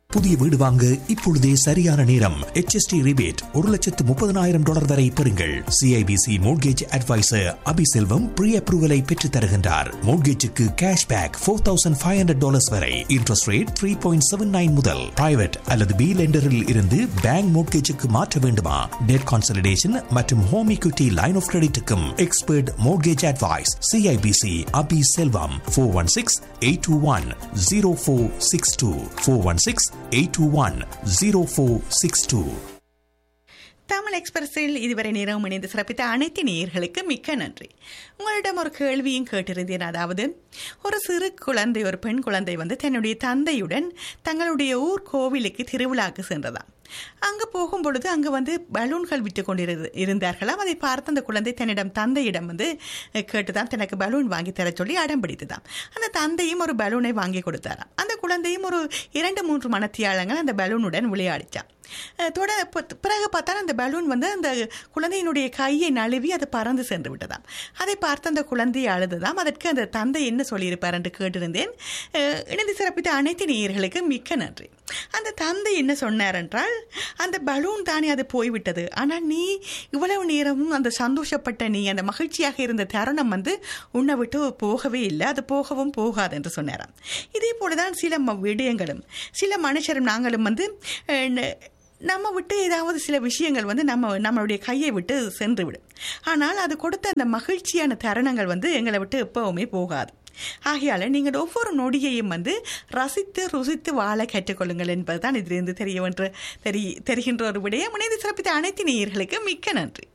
புதிய வீடு வாங்க இப்பொழுதே சரியான நேரம் HST ரிபேட் ஒரு லட்சத்து முப்பதனாயிரம் டாலர் வரை பெறுங்கள் CIBC mortgage adviser Abiselvam pre அப்ரூவலை பெற்றுத் தருகின்றார் மோட்கேஜுக்கு cash back four thousand five hundred dollars வரை interest rate three point seven nine முதல் பிரைவேட் அல்லது பி லெண்டரில் இருந்து பேங்க் மோட்கேஜுக்கு மாற்ற வேண்டுமா டெட் கான்சலிடேஷன் மற்றும் ஹோம் equity லைன் ஆஃப் கிரெடிட்டுக்கும் expert mortgage advice CIBC Abi Selvam four one six eight two one zero four six two four one six eight two one zero four six two Tamil எக்ஸ்பிரஸில் இதுவரை நேரம் இணைந்து சிறப்பித்த அனைத்து நேயர்களுக்கு மிக்க நன்றி உங்களிடம் ஒரு கேள்வியும் கேட்டிருந்தேன் அதாவது ஒரு சிறு குழந்தை ஒரு பெண் குழந்தை வந்து தன்னுடைய தந்தையுடன் தங்களுடைய ஊர் கோவிலுக்கு திருவிழாக்கு சென்றதாம் அங்கு போகும் பொழுது அங்கு வந்து பலூன்கள் விட்டு கொண்டிரு இருந்தார்களாம் அதை பார்த்து அந்த குழந்தை தன்னிடம் தந்தையிடம் வந்து கேட்டுதான் தனக்கு பலூன் வாங்கி தர சொல்லி அடம் பிடித்துதான் அந்த தந்தையும் ஒரு பலூனை வாங்கி கொடுத்தாராம் அந்த குழந்தையும் ஒரு இரண்டு மூன்று மணத்தியாளங்கள் அந்த பலூனுடன் விளையாடிச்சான் அஹ் தொட ப- பிறகு பார்த்தால் அந்த பலூன் வந்து அந்த குழந்தையினுடைய கையை நழுவி அது பறந்து சென்று விட்டதாம் அதை பார்த்து அந்த குழந்தை அழுதுதாம் அதற்கு அந்த தந்தை என்ன சொல்லியிருப்பார் என்று கேட்டிருந்தேன் அஹ் இணைந்து சிறப்பித்த அனைத்து நேயர்களுக்கு மிக்க நன்றி அந்த தந்தை என்ன சொன்னார் என்றால் அந்த பலூன் தானே அது போய்விட்டது ஆனால் நீ இவ்வளவு நேரமும் அந்த சந்தோஷப்பட்ட நீ அந்த மகிழ்ச்சியாக இருந்த தருணம் வந்து உன்னை விட்டு போகவே இல்லை அது போகவும் போகாது என்று சொன்னாராம் இதே போலதான் சில ம- விடயங்களும் சில மனுஷரும் நாங்களும் வந்து அஹ், ந- நம்ம விட்டு ஏதாவது சில விஷயங்கள் வந்து நம்ம நம்மளுடைய கையை விட்டு சென்று விடும் ஆனால் அது கொடுத்த அந்த மகிழ்ச்சியான தருணங்கள் வந்து எங்களை விட்டு எப்பவுமே போகாது ஆகையால நீங்கள் ஒவ்வொரு நொடியையும் வந்து ரசித்து ருசித்து வாழ கற்றுக்கொள்ளுங்கள் என்பதுதான் இதிலிருந்து தெரியவென்று தெரி தெரிகின்ற ஒரு விடயம் இணைந்து சிறப்பித்த அனைத்து நேயர்களுக்கு மிக்க நன்றி